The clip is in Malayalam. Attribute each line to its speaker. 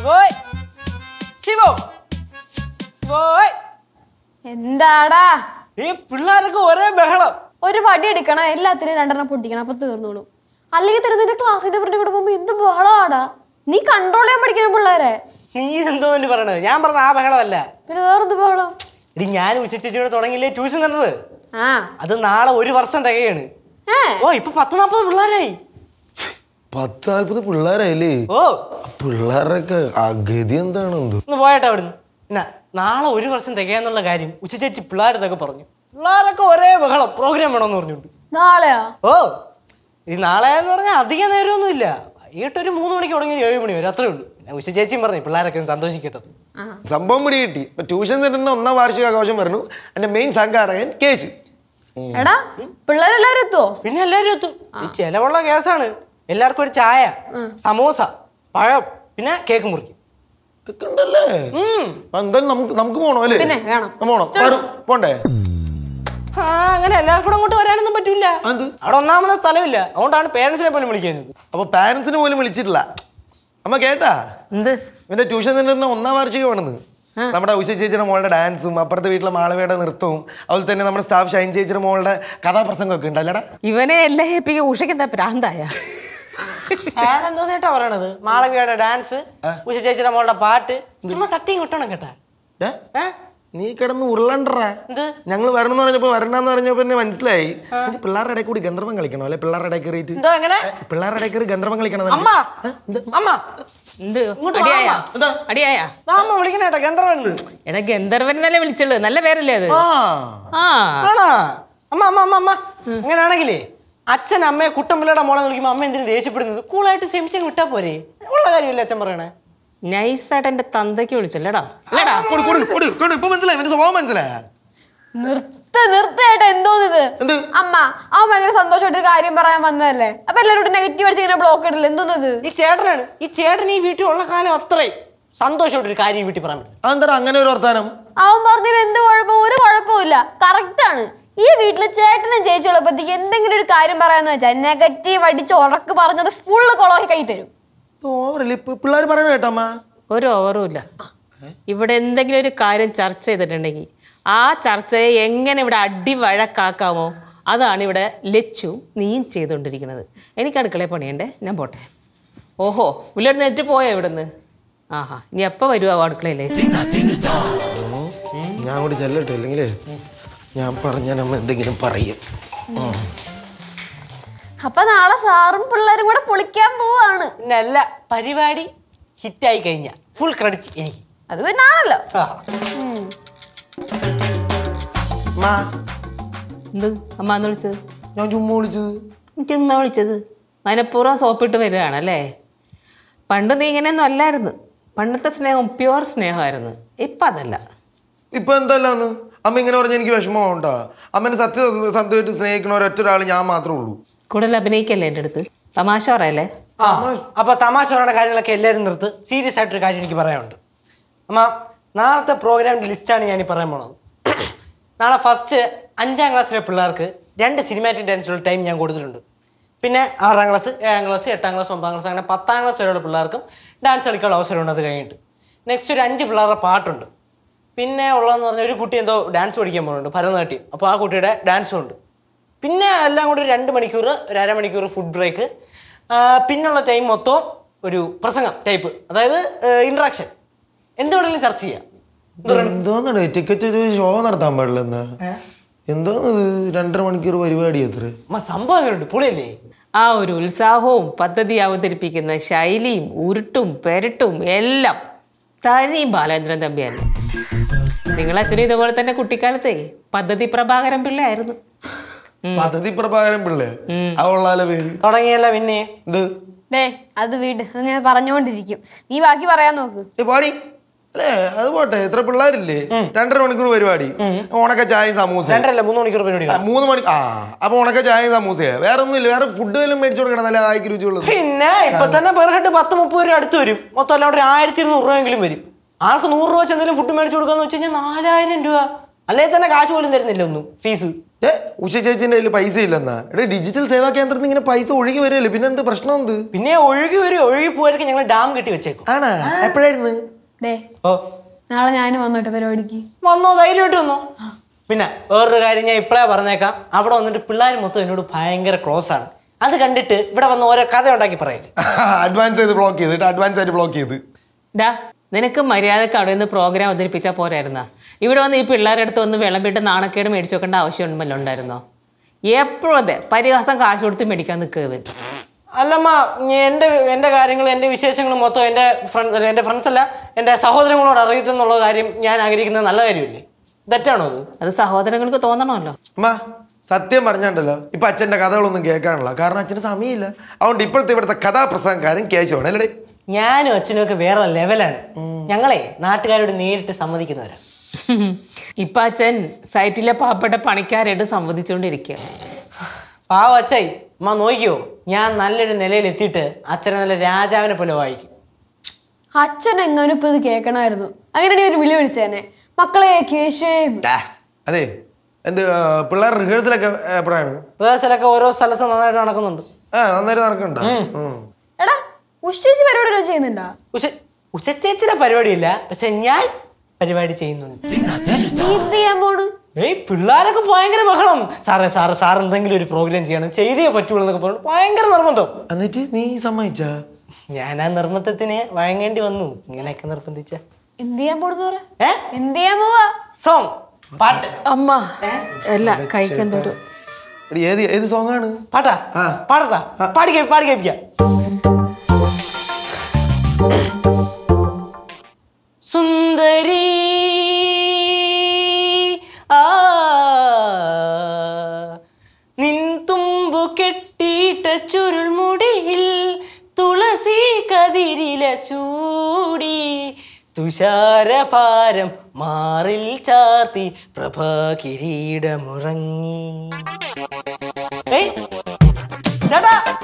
Speaker 1: ശിവോയ് ശിവോ ശിവോയ്
Speaker 2: എന്താടാ
Speaker 1: ഈ പിള്ളേരൊക്കെ ഒരേ ബഹളം
Speaker 2: ഒരു വടി എടുക്കണം എല്ലാത്തിനും രണ്ടെണ്ണം പൊട്ടിക്കണം അപ്പൊ തീർന്നോളും അല്ലെങ്കിൽ തന്നെ നിന്റെ ക്ലാസ്സിന്റെ ഫ്രണ്ട് കൂടെ പോകുമ്പോ എന്ത് ബഹളമാടാ നീ കൺട്രോൾ ചെയ്യാൻ പഠിക്കണം പിള്ളേരെ
Speaker 1: നീ എന്തോ വേണ്ടി പറയണത് ഞാൻ പറഞ്ഞ ആ ബഹളമല്ല
Speaker 2: പിന്നെ വേറെന്ത് ബഹളം
Speaker 1: ഇടി ഞാൻ ഉച്ചച്ചേച്ചിയോടെ തുടങ്ങിയില്ലേ ട്യൂഷൻ സെന്റർ
Speaker 2: ആ
Speaker 1: അത് നാളെ ഒരു വർഷം തികയാണ്
Speaker 2: ഏ
Speaker 1: ഓ ഇപ്പൊ പത്ത് നാപ്പത് പിള്ളേരായി
Speaker 3: പത്ത് നാല്പത് പിള്ളേരായില്ലേ
Speaker 1: ഓ
Speaker 3: ആ പിള്ളേരുടെയൊക്കെ ആ ഗതി എന്താണ് എന്തോ
Speaker 1: ഒന്ന് പോയട്ടെ അവിടുന്ന് എന്നാ നാളെ ഒരു വർഷം തികയാന്നുള്ള കാര്യം ഉച്ചച്ചേച്ചി പിള്ളേരതൊക്കെ പറഞ്ഞു പിള്ളേരൊക്കെ ഒരേ ബഹളം പ്രോഗ്രാം വേണമെന്ന് പറഞ്ഞുകൊണ്ട്
Speaker 2: നാളെയാ
Speaker 1: ഓ ഇത് നാളെ എന്ന് പറഞ്ഞാൽ അധികം നേരമൊന്നുമില്ല വൈകിട്ട് ഒരു മൂന്ന് മണിക്ക് തുടങ്ങി ഒരു ഏഴ് മണി വരെ അത്രേ ഉള്ളൂ പിന്നെ ഉച്ച ചേച്ചിയും പറഞ്ഞു പിള്ളേരൊക്കെ ഒന്ന് സന്തോഷിക്കട്ടെ
Speaker 3: സംഭവം പിടി കിട്ടി ഇപ്പൊ ട്യൂഷൻ സെന്ററിന്റെ ഒന്നാം വാർഷിക ആഘോഷം പറഞ്ഞു എന്റെ മെയിൻ സംഘാടകൻ കേശു
Speaker 2: എടാ പിള്ളേരെല്ലാരും എത്തുവോ
Speaker 1: പിന്നെ എല്ലാവരും എത്തും ഈ ചെലവുള്ള കേസാണ് എല്ലാവർക്കും ഒരു ചായ സമോസ പഴം പിന്നെ കേക്ക് മുറിക്കും
Speaker 3: ഇതൊക്കെ ഉണ്ടല്ലേ
Speaker 1: ഉം.
Speaker 3: അപ്പൊ എന്തായാലും നമുക്ക് നമുക്ക് പോണോ അല്ലേ
Speaker 2: പിന്നെ വേണം
Speaker 3: ആ, പോണോ വരും. പോണ്ടേ
Speaker 1: ആ അങ്ങനെ എല്ലാവർക്കും കൂടെ അങ്ങോട്ട് വരാനൊന്നും പറ്റൂല
Speaker 3: എന്ത്
Speaker 1: അവിടെ ഒന്നാമത്തെ സ്ഥലമില്ല അതുകൊണ്ടാണ് പേരൻസിനെ പോലും വിളിക്കുന്നത്
Speaker 3: അപ്പൊ പാരന്റ്സിന് പോലും വിളിച്ചിട്ടില്ല അമ്മ കേട്ടാ
Speaker 1: എന്ത്
Speaker 3: ഇവന്റെ ട്യൂഷൻ സെന്ററിന്റെ ഒന്നാം വാർഷികമാണെന്ന് നമ്മുടെ ഉഷ ചേച്ചിയുടെ മോളുടെ ഡാൻസും അപ്പുറത്തെ വീട്ടിലെ മാളവയുടെ നൃത്തവും അതുപോലെ തന്നെ നമ്മുടെ സ്റ്റാഫ് ഷൈൻ ചേച്ചിയുടെ മോളുടെ കഥാപ്രസംഗമൊക്കെ ഉണ്ടല്ലടാ
Speaker 4: ഇവനെ എല്ലാം ഏൽപ്പിക്കുക ഉഷയ്ക്ക് പ്രാന്തായ
Speaker 1: ഞാൻ എന്തോ നേട്ടാ പറയണത് മാളവിയുടെ ഡാൻസ് ഉച്ച ചേച്ചിയുടെ മോളുടെ പാട്ട് ചുമ്മാ തട്ടിയും കിട്ടണം കേട്ടാ
Speaker 3: ഏ?
Speaker 1: ഏ?
Speaker 3: നീ കിടന്ന് ഉരുളണ്ടറാ
Speaker 1: എന്ത്
Speaker 3: ഞങ്ങൾ വരണമെന്ന് പറഞ്ഞപ്പോ വരണ്ടെന്ന് പറഞ്ഞപ്പോ എന്നെ മനസ്സിലായി എനിക്ക് പിള്ളേരുടെ ഇടയിൽ കൂടി ഗന്ധർവം കളിക്കണം അല്ലെ പിള്ളേരുടെ ഇടയിൽ കയറിയിട്ട്
Speaker 1: എന്തോ എങ്ങനെ
Speaker 3: പിള്ളേരുടെ ഇടയിൽ കയറി ഗന്ധർവം കളിക്കണം
Speaker 1: അമ്മ അമ്മ
Speaker 4: എന്ത്
Speaker 1: ഇങ്ങോട്ട്
Speaker 4: അടിയായ
Speaker 1: വാ, വാ.
Speaker 4: അടിയായ
Speaker 1: ദാ അമ്മ വിളിക്കണേട്ടാ ഗന്ധർവന്ന്
Speaker 4: എടാ ഗന്ധർവൻ എന്നല്ലേ വിളിച്ചുള്ളൂ നല്ല പേരല്ലേ അത്
Speaker 3: ആ
Speaker 4: ആ
Speaker 1: ആണോ അമ്മ അമ്മ അമ്മ അമ്മ അങ്ങനെയാണെങ്കിലേ അച്ഛൻ അമ്മയെ കുട്ടമ്പിള്ളയുടെ മോളെ വിളിക്കുമ്പോൾ അമ്മ എന്തിനു ദേഷ്യപ്പെടുന്നത് കൂളായിട്ട് ക്ഷമിച്ചങ്ങ് വിട്ടാ പോരെ ഉള്ള കാര്യമില്ല അച്ഛൻ പറയണേ
Speaker 4: നൈസായിട്ട് എന്റെ തന്തയ്ക്ക് വിളിച്ചല്ലേടാ അല്ലേടാ
Speaker 3: കൊടു, കൊടു, കൊടു, കൊടു. ഇപ്പൊ മനസ്സിലായി എന്റെ സ്വഭാവം മനസ്സിലായ
Speaker 2: നിർത്ത് നിർത്തേട്ടാ എന്തോന്നിത്
Speaker 3: എന്ത്
Speaker 2: അമ്മ അവൻ ഭയങ്കര സന്തോഷമായിട്ട് കാര്യം പറയാൻ വന്നതല്ലേ അപ്പൊ എല്ലാവരും നെഗറ്റീവ് അടിച്ച് ഇങ്ങനെ ബ്ലോക്ക് ഇടില്ല എന്തോന്നത്
Speaker 1: ഈ ചേട്ടനാണ് ഈ ചേട്ടൻ ഈ വീട്ടിൽ ഉള്ള കാലം അത്രയും സന്തോഷമായിട്ടൊരു കാര്യം ഈ വീട്ടിൽ പറയാൻ പറ്റും
Speaker 3: അതെന്താ അങ്ങനെ ഒരു വർത്താനം
Speaker 2: അവൻ പറഞ്ഞതിൽ എന്ത് കുഴപ്പം ഒരു കുഴപ്പമില്ല കറക്റ്റ് ആണ് ഈ വീട്ടില് ചേട്ടനും ചേച്ചിയുള്ളപ്പോഴത്തേക്ക് എന്തെങ്കിലും ഒരു കാര്യം പറയാന്ന് വെച്ചാൽ നെഗറ്റീവ് അടിച്ച് ഉറക്ക് പറഞ്ഞത് ഫുള്ള് കൊളോഹി കൈ തരും
Speaker 3: ഓവറല്ലേ ഇപ്പൊ പിള്ളേർ പറയണ കേട്ടമ്മ
Speaker 4: ഒരു ഓവറും ഇല്ല ഇവിടെ എന്തെങ്കിലും ഒരു കാര്യം ചർച്ച ചെയ്തിട്ടുണ്ടെങ്കിൽ ആ ചർച്ചയെ എങ്ങനെ ഇവിടെ അടി വഴക്കാക്കാമോ അതാണ് ഇവിടെ ലച്ചു നീയും ചെയ്തുകൊണ്ടിരിക്കുന്നത് എനിക്ക് അടുക്കളയിൽ പണിയണ്ടേ ഞാൻ പോട്ടെ ഓഹോ പുള്ളിയുടെ നെറ്റ് പോയോ ഇവിടുന്ന് ആഹാ ഇനി എപ്പോൾ വരുമോ അടുക്കളയിലേക്ക്
Speaker 3: ഞാൻ കൂടി ചെല്ലട്ടെ ഇല്ലെങ്കിലേ ഞാൻ പറഞ്ഞാൽ നമ്മ എന്തെങ്കിലും പറയും ഉം.
Speaker 2: അപ്പൊ നാളെ സാറും പിള്ളേരും കൂടെ പൊളിക്കാൻ പോവാണ്
Speaker 1: പിന്നെ അല്ല പരിപാടി ഹിറ്റായി കഴിഞ്ഞ ഫുൾ ക്രെഡിറ്റ് എനിക്ക്
Speaker 2: അത് പിന്നെ ആണല്ലോ
Speaker 1: ആ.
Speaker 3: അമ്മ,
Speaker 4: എന്ത് അമ്മ എന്ന് വിളിച്ചത്
Speaker 3: ഞാൻ ചുമ്മാ വിളിച്ചത്
Speaker 4: എനിക്ക് ഉമ്മ വിളിച്ചത് മനഃപൂർവ്വം സോപ്പിട്ട് വരികയാണല്ലേ പണ്ട് നീ ഇങ്ങനെയൊന്നും അല്ലായിരുന്നു പണ്ടത്തെ സ്നേഹം പ്യുവർ സ്നേഹമായിരുന്നു ഇപ്പം അതല്ല
Speaker 3: ഇപ്പൊ എന്തല്ലാന്ന് അമ്മ ഇങ്ങനെ പറഞ്ഞ എനിക്ക് വിഷമമുണ്ടാ അമ്മനെ സത്യ സത്യമായിട്ട് സ്നേഹിക്കണ ഒരൊറ്റ ഒരാൾ ഞാൻ മാത്രമേ ഉള്ളൂ
Speaker 4: കൂടുതൽ അഭിനയിക്കല്ലേ എൻ്റെ അടുത്ത് തമാശ പറയല്ലേ
Speaker 1: ആ അപ്പൊ തമാശ പറയുന്ന കാര്യങ്ങളൊക്കെ എല്ലാവരും നിർത്ത് സീരിയസ് ആയിട്ടൊരു കാര്യം എനിക്ക് പറയാനുണ്ട് അമ്മ നാളത്തെ പ്രോഗ്രാമിന്റെ ലിസ്റ്റാണ് ഞാൻ ഈ പറയാൻ പോണത് നാളെ ഫസ്റ്റ് അഞ്ചാം ക്ലാസ്സിലെ പിള്ളേർക്ക് രണ്ട് സിനിമാറ്റിക് ഡാൻസിലുള്ള ടൈം ഞാൻ കൊടുത്തിട്ടുണ്ട് പിന്നെ ആറാം ക്ലാസ് ഏഴാം ക്ലാസ് എട്ടാം ക്ലാസ് ഒമ്പതാം ക്ലാസ് അങ്ങനെ പത്താം ക്ലാസ് വരെയുള്ള പിള്ളേർക്കും ഡാൻസ് കളിക്കാനുള്ള അവസരമുണ്ട് അത് കഴിഞ്ഞിട്ട് നെക്സ്റ്റ് ഒരു അഞ്ച് പിള്ളേരുടെ പാട്ടുണ്ട് പിന്നെ ഉള്ളതെന്ന് പറഞ്ഞാൽ ഒരു കുട്ടി എന്തോ ഡാൻസ് പഠിക്കാൻ പോകുന്നുണ്ട് ഭരതനാട്യം അപ്പോൾ ആ കുട്ടിയുടെ ഡാൻസും ഉണ്ട് പിന്നെ എല്ലാം കൂടി ഒരു രണ്ട് മണിക്കൂർ ഒരു അരമണിക്കൂർ ഫുഡ് ബ്രേക്ക് പിന്നുള്ള ടൈം മൊത്തം ഒരു പ്രസംഗം ടൈപ്പ് അതായത് ഇൻട്രാക്ഷൻ എന്ത് വേണമെങ്കിലും ചർച്ച ചെയ്യാം
Speaker 3: എന്തോന്നാണ് ടിക്കറ്റ് ഒരു ഷോ നടത്താൻ പാടില്ല എന്നാ എന്തോന്നത് രണ്ടര മണിക്കൂർ പരിപാടി എത്ര
Speaker 1: അമ്മ സംഭവം എങ്ങനെയുണ്ട് പൊളിയല്ലേ
Speaker 4: ആ ഒരു ഉത്സാഹവും പദ്ധതി അവതരിപ്പിക്കുന്ന ശൈലിയും ഉരുട്ടും പെരട്ടും എല്ലാം തനി ബാലേന്ദ്രൻ തമ്പിയല്ലേ നിങ്ങളച്ഛനും ഇതുപോലെ തന്നെ കുട്ടിക്കാലത്തെ പദ്ധതി പ്രഭാകരൻ പിള്ളയായിരുന്നു
Speaker 3: പദ്ധതി പ്രഭാകരൻ പിള്ളേ ആ ഉള്ളാലെ പേര്
Speaker 1: തുടങ്ങിയല്ല പിന്നെ
Speaker 3: ഇത്
Speaker 2: ദേ അത് വീട് അതിങ്ങനെ പറഞ്ഞുകൊണ്ടിരിക്കും നീ ബാക്കി പറയാൻ നോക്ക്
Speaker 3: ഏ പാടി അല്ലേ അത് പോട്ടെ ഇത്ര പിള്ളേരില്ലേ രണ്ടര മണിക്കൂർ പരിപാടി ഉണക്ക ചായയും സമൂസ
Speaker 1: രണ്ടരല്ല മൂന്ന് മണിക്കൂർ പരിപാടി
Speaker 3: ആ, മൂന്ന് മണി ആ അപ്പൊ ഉണക്ക ചായയും സമൂസയാ വേറെ ഒന്നുമില്ല വേറെ ഫുഡ് വല്ലതും മേടിച്ചു കൊടുക്കണം നല്ല ആയിക്ക് രുചിയുള്ളത്
Speaker 1: പിന്നെ ഇപ്പൊ തന്നെ പെർ ഹെഡ് പത്ത് മുപ്പത് രൂപ അടുത്ത് വരും മൊത്തം അല്ലാണ്ട് ഒരു ആയിരത്തി ഇരുന്നൂറ് രൂപയെങ്കിലും വരും ആൾക്ക് നൂറ് രൂപ വെച്ച് എന്തെങ്കിലും ഫുഡ് മേടിച്ചു കൊടുക്കാന്ന് വെച്ച് കഴിഞ്ഞാൽ നാലായിരം രൂപ അല്ലേ തന്നെ കാശ് പോലും തരുന്നില്ല ഒന്നും ഫീസ്
Speaker 3: ഏ ഉഷ ചേച്ചിന്റെ കയ്യിൽ പൈസ ഇല്ലെന്നാ എടേ ഡിജിറ്റൽ സേവാ കേന്ദ്രത്തിൽ ഇങ്ങനെ പൈസ ഒഴുകി വരികയല്ലേ പിന്നെ എന്ത് പ്രശ്നം എന്ത്
Speaker 1: പിന്നെ ഒഴുകി വരും ഒഴുകി പോയിരിക്കും ഞങ്ങൾ ഡാം കെട്ടി വെച്ചേക്കും
Speaker 3: ആണാ എപ്പോഴായിരുന്നു
Speaker 2: ഡേ
Speaker 1: ഓ
Speaker 2: നാളെ ഞാനും വന്നോട്ടെ പരിപാടിക്ക്
Speaker 1: വന്നോ ധൈര്യമായിട്ട് വന്നോ പിന്നെ വേറൊരു കാര്യം ഞാൻ ഇപ്പോഴേ പറഞ്ഞേക്കാം അവിടെ വന്നിട്ട് പിള്ളേർ മൊത്തം എന്നോട് ഭയങ്കര ക്ലോസ് ആണ് അത് കണ്ടിട്ട് ഇവിടെ വന്ന് ഓരോ കഥ ഉണ്ടാക്കി പറയില്ലേ
Speaker 3: അഡ്വാൻസ് ചെയ്ത് ബ്ലോക്ക് ചെയ്ത് അഡ്വാൻസ് ആയിട്ട് ബ്ലോക്ക് ചെയ്ത്
Speaker 4: ഡാ നിനക്ക് മര്യാദക്ക് അവിടെ നിന്ന് പ്രോഗ്രാം അവതരിപ്പിച്ചാൽ പോരായിരുന്നാ ഇവിടെ വന്ന് ഈ പിള്ളേരുടെ അടുത്ത് വന്ന് വിളമ്പിട്ട് നാണക്കേട് മേടിച്ചു വെക്കേണ്ട ആവശ്യം ഉണ്ടായിരുന്നോ എപ്പോഴും അതെ പരിഹാസം കാശ് കൊടുത്ത് മേടിക്കാൻ നിൽക്കുക
Speaker 1: അല്ലമ്മ ഞ- എൻ്റെ എൻ്റെ കാര്യങ്ങൾ എൻ്റെ വിശേഷങ്ങൾ മൊത്തം എൻ്റെ ഫ്രണ്ട് എൻ്റെ ഫ്രണ്ട്സ് അല്ല എൻ്റെ സഹോദരങ്ങളോട് അറിയിട്ടെന്നുള്ള കാര്യം ഞാൻ ആഗ്രഹിക്കുന്നത് നല്ല കാര്യമില്ലേ തെറ്റാണോ അത്
Speaker 4: അത് സഹോദരങ്ങൾക്ക് തോന്നണമല്ലോ
Speaker 3: അമ്മ സത്യം പറഞ്ഞാണ്ടല്ലോ ഇപ്പൊ അച്ഛന്റെ കഥകളൊന്നും കേൾക്കാനുള്ള കാരണം അച്ഛന് സമയമില്ല അതുകൊണ്ട് ഇപ്പോഴത്തെ ഇവിടുത്തെ കഥാപ്രസംഗക്കാരൻ കേശവാണ് അല്ലേ
Speaker 1: ഞാനും അച്ഛനും ഒക്കെ വേറെ ലെവലാണ് ഞങ്ങളെ നാട്ടുകാരോട് നേരിട്ട് സമ്മതിക്കുന്നവരാണ്
Speaker 4: ഇപ്പൊ അച്ഛൻ സൈറ്റിലെ പാവപ്പെട്ട പണിക്കാരായിട്ട് സംവദിച്ചുകൊണ്ടിരിക്കുക
Speaker 1: പാവ അച്ഛായി അമ്മ നോക്കിയോ ഞാൻ നല്ലൊരു നിലയിൽ എത്തിയിട്ട് അച്ഛനെ നല്ല രാജാവിനെ പോലെ വായിക്കും
Speaker 2: അച്ഛൻ എങ്ങനെ ഇപ്പൊ ഇത് കേൾക്കണമായിരുന്നു അങ്ങനെ ഒരു വിളി വിളിച്ചേനെ മക്കളെ കേശുവേ
Speaker 3: അതെ എന്ത് ആ, പിള്ളേർ റിഹേഴ്സലൊക്കെ എപ്പോഴാണ്
Speaker 1: റിഹേഴ്സലൊക്കെ ഓരോ സ്ഥലത്ത് നന്നായിട്ട് നടക്കുന്നുണ്ട്
Speaker 3: ആ നന്നായിട്ട് നടക്കണ്ടോ
Speaker 2: എടാ ഉഷ്ടിച്ച് പരിപാടി വല്ലതും ചെയ്യുന്നുണ്ടാ
Speaker 1: ഉച്ച ഉച്ചച്ചേച്ചിയുടെ പരിപാടിയില്ല പക്ഷെ ഞാൻ പരിപാടി ചെയ്യുന്നുണ്ട്
Speaker 2: നീ എന്ത് ചെയ്യാൻ പോണ്
Speaker 1: ഏയ് പിള്ളേരൊക്കെ ഭയങ്കര ബഹളം സാറേ സാറ് സാർ എന്തെങ്കിലും ഒരു പ്രോഗ്രാം ചെയ്യണം ചെയ്തേ പറ്റുള്ളൂ എന്നൊക്കെ പറഞ്ഞു ഭയങ്കര നിർബന്ധം
Speaker 3: എന്നിട്ട് നീ സമ്മതിച്ച
Speaker 1: ഞാൻ ആ നിർബന്ധത്തിന് വഴങ്ങേണ്ടി വന്നു ഇങ്ങനെയൊക്കെ നിർബന്ധിച്ച
Speaker 2: എന്ത് ചെയ്യാൻ പോണെന്ന് പറ
Speaker 1: ഏ
Speaker 2: എന്ത് ചെയ്യാൻ പോവാ
Speaker 1: സോങ് പാട്ട്
Speaker 4: അമ്മ അല്ല കഴിക്കെന്തൊരു
Speaker 3: എടി ഏത് ഏത് സോങ് ആണ്
Speaker 1: പാട്ടാ
Speaker 3: ആ.
Speaker 1: പാടട്ടാ പാടി കേൾപ്പി പാടി കേൾപ്പിക്കാം സുന്ദരി ആ നിൻ തുമ്പു കെട്ടിയിട്ട ചുരുൾമുടിയിൽ തുളസി കതിരില ചൂടി തുഷാരഭാരം മാറിൽ ചാർത്തി പ്രഭ കിരീടമുറങ്ങി ഏയ് ചേട്ടാ